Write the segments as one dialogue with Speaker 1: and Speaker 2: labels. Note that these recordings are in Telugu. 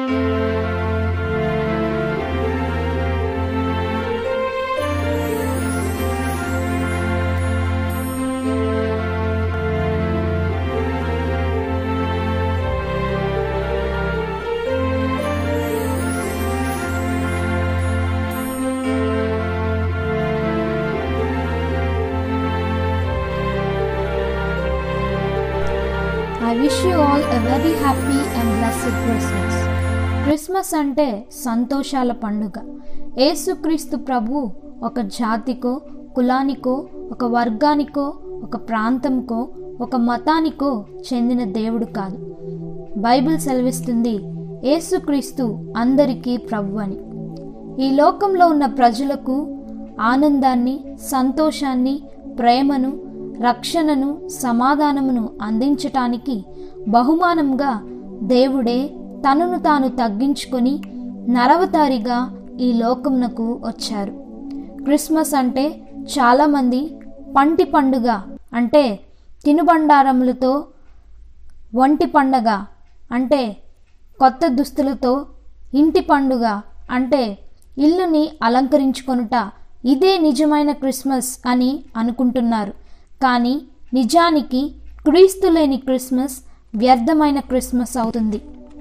Speaker 1: I wish you all a very happy and blessed Christmas. Christmas అంటే సంతోషాల పండుగ యేసుక్రీస్తు ప్రభు ఒక జాతికో కులానికో ఒక వర్గానికో ఒక ప్రాంతంకో ఒక మతానికో చెందిన దేవుడు కాదు బైబిల్ సెలవిస్తుంది యేసుక్రీస్తు అందరికీ ప్రభు అని ఈ లోకంలో ఉన్న ప్రజలకు ఆనందాన్ని సంతోషాన్ని ప్రేమను రక్షణను సమాధానమును అందించటానికి బహుమానంగా దేవుడే తనను తాను తగ్గించుకొని నరవతారిగా ఈ లోకమునకు వచ్చారు క్రిస్మస్ అంటే చాలామంది పంటి పండుగ అంటే తినుబండారములతో వంటి పండగ అంటే కొత్త దుస్తులతో ఇంటి పండుగ అంటే ఇల్లుని అలంకరించుకొనుట ఇదే నిజమైన క్రిస్మస్ అని అనుకుంటున్నారు కానీ నిజానికి క్రీస్తు లేని క్రిస్మస్ వ్యర్థమైన క్రిస్మస్ అవుతుంది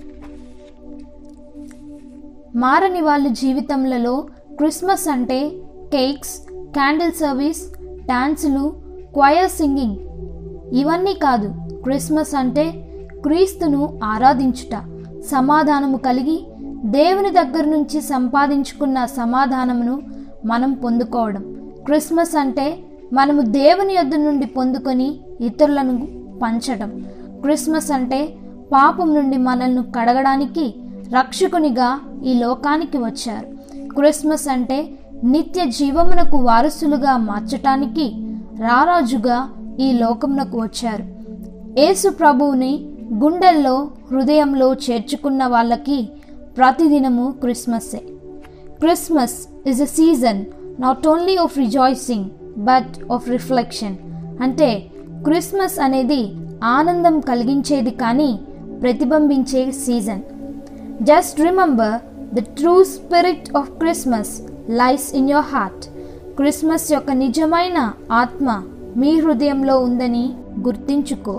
Speaker 1: మారని వాళ్ళ జీవితంలో క్రిస్మస్ అంటే కేక్స్ క్యాండిల్ సర్వీస్ డాన్సులు క్వయర్ సింగింగ్ ఇవన్నీ కాదు క్రిస్మస్ అంటే క్రీస్తును ఆరాధించుట సమాధానము కలిగి దేవుని దగ్గర నుంచి సంపాదించుకున్న సమాధానమును మనం పొందుకోవడం క్రిస్మస్ అంటే మనము దేవుని యొద్ద నుండి పొందుకొని ఇతరులను పంచడం క్రిస్మస్ అంటే పాపం నుండి మనల్ని కడగడానికి రక్షకునిగా ఈ లోకానికి వచ్చారు క్రిస్మస్ అంటే నిత్య జీవమునకు వారసులుగా మార్చటానికి రారాజుగా ఈ లోకమునకు వచ్చారు యేసు ప్రభువుని గుండెల్లో హృదయంలో చేర్చుకున్న వాళ్ళకి ప్రతిదినము క్రిస్మస్సే Christmas is a season not only of rejoicing but of reflection అంటే క్రిస్మస్ అనేది ఆనందం కలిగించేది కానీ ప్రతిబింబించే season just remember the true spirit of Christmas lies in your heart Christmas యొక్క నిజమైన ఆత్మ మీ హృదయంలో ఉందని గుర్తించుకో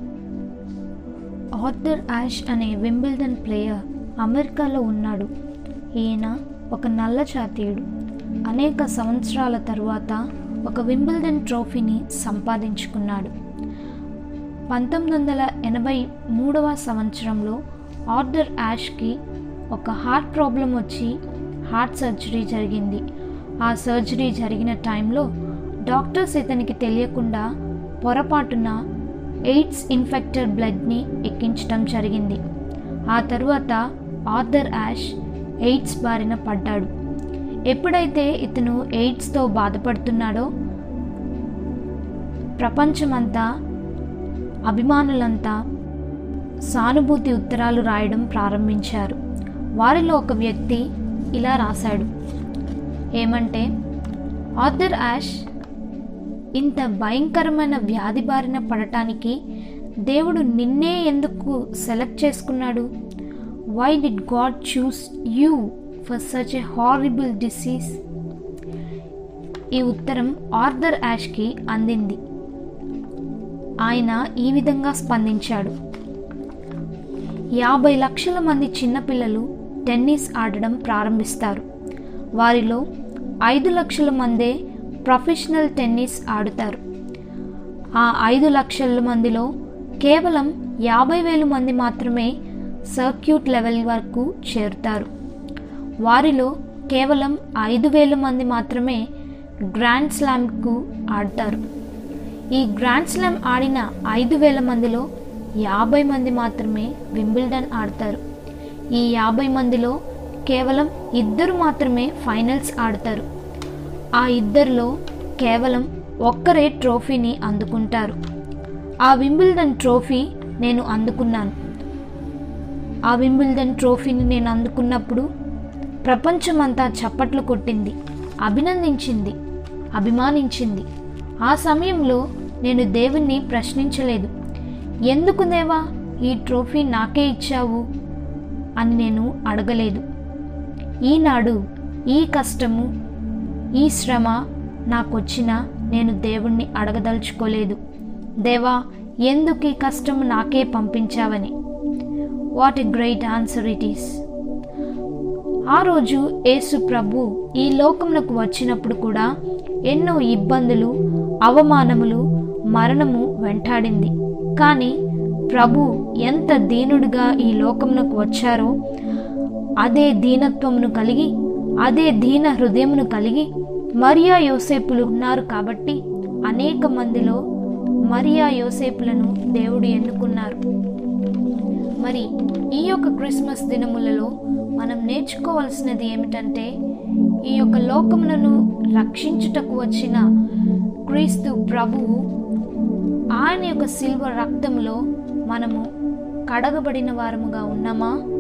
Speaker 1: ఆర్థర్ యాష్ అనే వింబిల్డన్ ప్లేయర్ అమెరికాలో ఉన్నాడు ఈయన ఒక నల్ల జాతీయుడు అనేక సంవత్సరాల తరువాత ఒక వింబిల్డన్ ట్రోఫీని సంపాదించుకున్నాడు పంతొమ్మిది వందల ఎనభై మూడవ సంవత్సరంలో ఆర్థర్ యాష్కి ఒక హార్ట్ ప్రాబ్లం వచ్చి హార్ట్ సర్జరీ జరిగింది ఆ సర్జరీ జరిగిన టైంలో డాక్టర్స్ ఇతనికి తెలియకుండా పొరపాటున ఎయిడ్స్ ఇన్ఫెక్టెడ్ బ్లడ్ని ఎక్కించడం జరిగింది ఆ తరువాత ఆర్థర్ యాష్ ఎయిడ్స్ బారిన పడ్డాడు ఎప్పుడైతే ఇతను ఎయిడ్స్తో బాధపడుతున్నాడో ప్రపంచమంతా అభిమానులంతా సానుభూతి ఉత్తరాలు రాయడం ప్రారంభించారు వారిలో ఒక వ్యక్తి ఇలా రాశాడు ఏమంటే ఆర్థర్ యాష్ ఇంత భయంకరమైన వ్యాధి బారిన పడటానికి దేవుడు నిన్నే ఎందుకు సెలెక్ట్ చేసుకున్నాడు why did God choose you for such a horrible disease ఈ ఉత్తరం ఆర్థర్ యాష్కి అందింది ఆయన ఈ విధంగా స్పందించాడు యాభై లక్షల మంది చిన్నపిల్లలు టెన్నిస్ ఆడడం ప్రారంభిస్తారు వారిలో ఐదు లక్షల మందే ప్రొఫెషనల్ టెన్నిస్ ఆడుతారు ఆ ఐదు లక్షల మందిలో కేవలం యాభై వేలు మంది మాత్రమే సర్క్యూట్ లెవెల్ వరకు చేరుతారు వారిలో కేవలం ఐదు వేల మంది మాత్రమే గ్రాండ్ స్లామ్కు ఆడతారు ఈ గ్రాండ్ స్లామ్ ఆడిన ఐదు వేల మందిలో యాభై మంది మాత్రమే వింబిల్డన్ ఆడతారు ఈ యాభై మందిలో కేవలం ఇద్దరు మాత్రమే ఫైనల్స్ ఆడతారు ఆ ఇద్దరిలో కేవలం ఒక్కరే ట్రోఫీని అందుకుంటారు ఆ వింబిల్డన్ ట్రోఫీ నేను అందుకున్నాను ఆ వింబిల్డన్ ట్రోఫీని నేను అందుకున్నప్పుడు ప్రపంచమంతా చప్పట్లు కొట్టింది అభినందించింది అభిమానించింది ఆ సమయంలో నేను దేవుణ్ణి ప్రశ్నించలేదు ఎందుకు దేవా ఈ ట్రోఫీ నాకే ఇచ్చావు అని నేను అడగలేదు ఈనాడు ఈ కష్టము ఈ శ్రమ నాకొచ్చినా నేను దేవుణ్ణి అడగదలుచుకోలేదు దేవా ఎందుకు ఈ కష్టం నాకే పంపించావని what a great answer it is ఆ రోజు యేసు ప్రభు ఈ లోకమునకు వచ్చినప్పుడు కూడా ఎన్నో ఇబ్బందులు అవమానములు మరణము వెంటాడింది కానీ ప్రభు ఎంత దీనుడిగా ఈ లోకమునకు వచ్చారో అదే దీనత్వమును కలిగి అదే దీన హృదయమును కలిగి మరియా యోసేపులు ఉన్నారు కాబట్టి అనేక మందిలో మరియా యోసేపులను దేవుడు ఎన్నుకున్నారు మరి ఈ యొక్క క్రిస్మస్ దినములలో మనం నేర్చుకోవాల్సినది ఏమిటంటే ఈ యొక్క లోకములను రక్షించుటకు వచ్చిన క్రీస్తు ప్రభువు ఆయన యొక్క సిల్వ రక్తంలో మనము కడగబడిన వారముగా ఉన్నామా